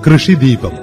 കൃഷിദീപം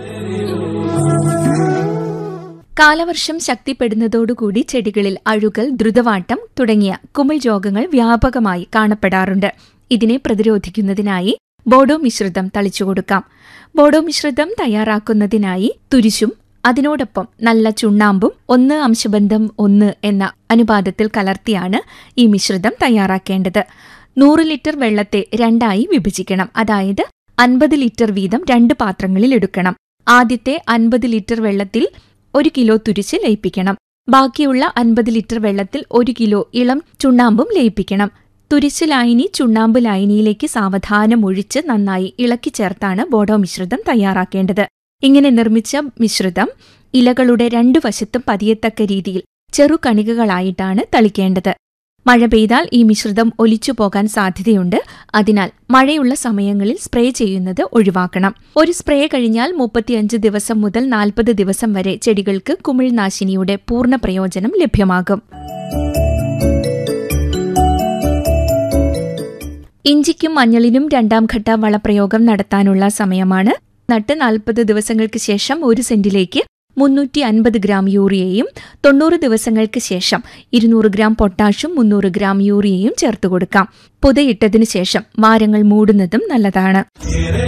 കാലവർഷം ശക്തിപ്പെടുന്നതോടുകൂടി ചെടികളിൽ അഴുകൽ ദ്രുതവാട്ടം തുടങ്ങിയ കുമിൾ രോഗങ്ങൾ വ്യാപകമായി കാണപ്പെടാറുണ്ട് ഇതിനെ പ്രതിരോധിക്കുന്നതിനായി ബോഡോ മിശ്രിതം തളിച്ചുകൊടുക്കാം ബോഡോ മിശ്രിതം തയ്യാറാക്കുന്നതിനായി തുരിശും അതിനോടൊപ്പം നല്ല ചുണ്ണാമ്പും ഒന്ന് അംശബന്ധം ഒന്ന് എന്ന അനുപാതത്തിൽ കലർത്തിയാണ് ഈ മിശ്രിതം തയ്യാറാക്കേണ്ടത് നൂറ് ലിറ്റർ വെള്ളത്തെ രണ്ടായി വിഭജിക്കണം അതായത് അൻപത് ലിറ്റർ വീതം രണ്ട് പാത്രങ്ങളിൽ എടുക്കണം ആദ്യത്തെ അൻപത് ലിറ്റർ വെള്ളത്തിൽ ഒരു കിലോ തുരിച്ച് ലയിപ്പിക്കണം ബാക്കിയുള്ള അൻപത് ലിറ്റർ വെള്ളത്തിൽ ഒരു കിലോ ഇളം ചുണ്ണാമ്പും ലയിപ്പിക്കണം തുരിച്ച് ലായനി ചുണ്ണാമ്പ് ലായനിയിലേക്ക് സാവധാനം ഒഴിച്ച് നന്നായി ഇളക്കി ചേർത്താണ് ബോഡോ മിശ്രിതം തയ്യാറാക്കേണ്ടത് ഇങ്ങനെ നിർമ്മിച്ച മിശ്രിതം ഇലകളുടെ രണ്ടു വശത്തും പതിയത്തക്ക രീതിയിൽ ചെറുകണികകളായിട്ടാണ് തളിക്കേണ്ടത് മഴ പെയ്താൽ ഈ മിശ്രിതം ഒലിച്ചു പോകാൻ സാധ്യതയുണ്ട് അതിനാൽ മഴയുള്ള സമയങ്ങളിൽ സ്പ്രേ ചെയ്യുന്നത് ഒഴിവാക്കണം ഒരു സ്പ്രേ കഴിഞ്ഞാൽ മുപ്പത്തിയഞ്ച് ദിവസം മുതൽ നാൽപ്പത് ദിവസം വരെ ചെടികൾക്ക് കുമിൾനാശിനിയുടെ പൂർണ്ണ പ്രയോജനം ലഭ്യമാകും ഇഞ്ചിക്കും മഞ്ഞളിനും രണ്ടാം ഘട്ട വളപ്രയോഗം നടത്താനുള്ള സമയമാണ് നട്ട് നാൽപ്പത് ദിവസങ്ങൾക്ക് ശേഷം ഒരു സെന്റിലേക്ക് മുന്നൂറ്റി അൻപത് ഗ്രാം യൂറിയയും തൊണ്ണൂറ് ദിവസങ്ങൾക്ക് ശേഷം ഇരുന്നൂറ് ഗ്രാം പൊട്ടാഷും മുന്നൂറ് ഗ്രാം യൂറിയയും ചേർത്ത് കൊടുക്കാം പുതയിട്ടതിനു ശേഷം വാരങ്ങൾ മൂടുന്നതും നല്ലതാണ്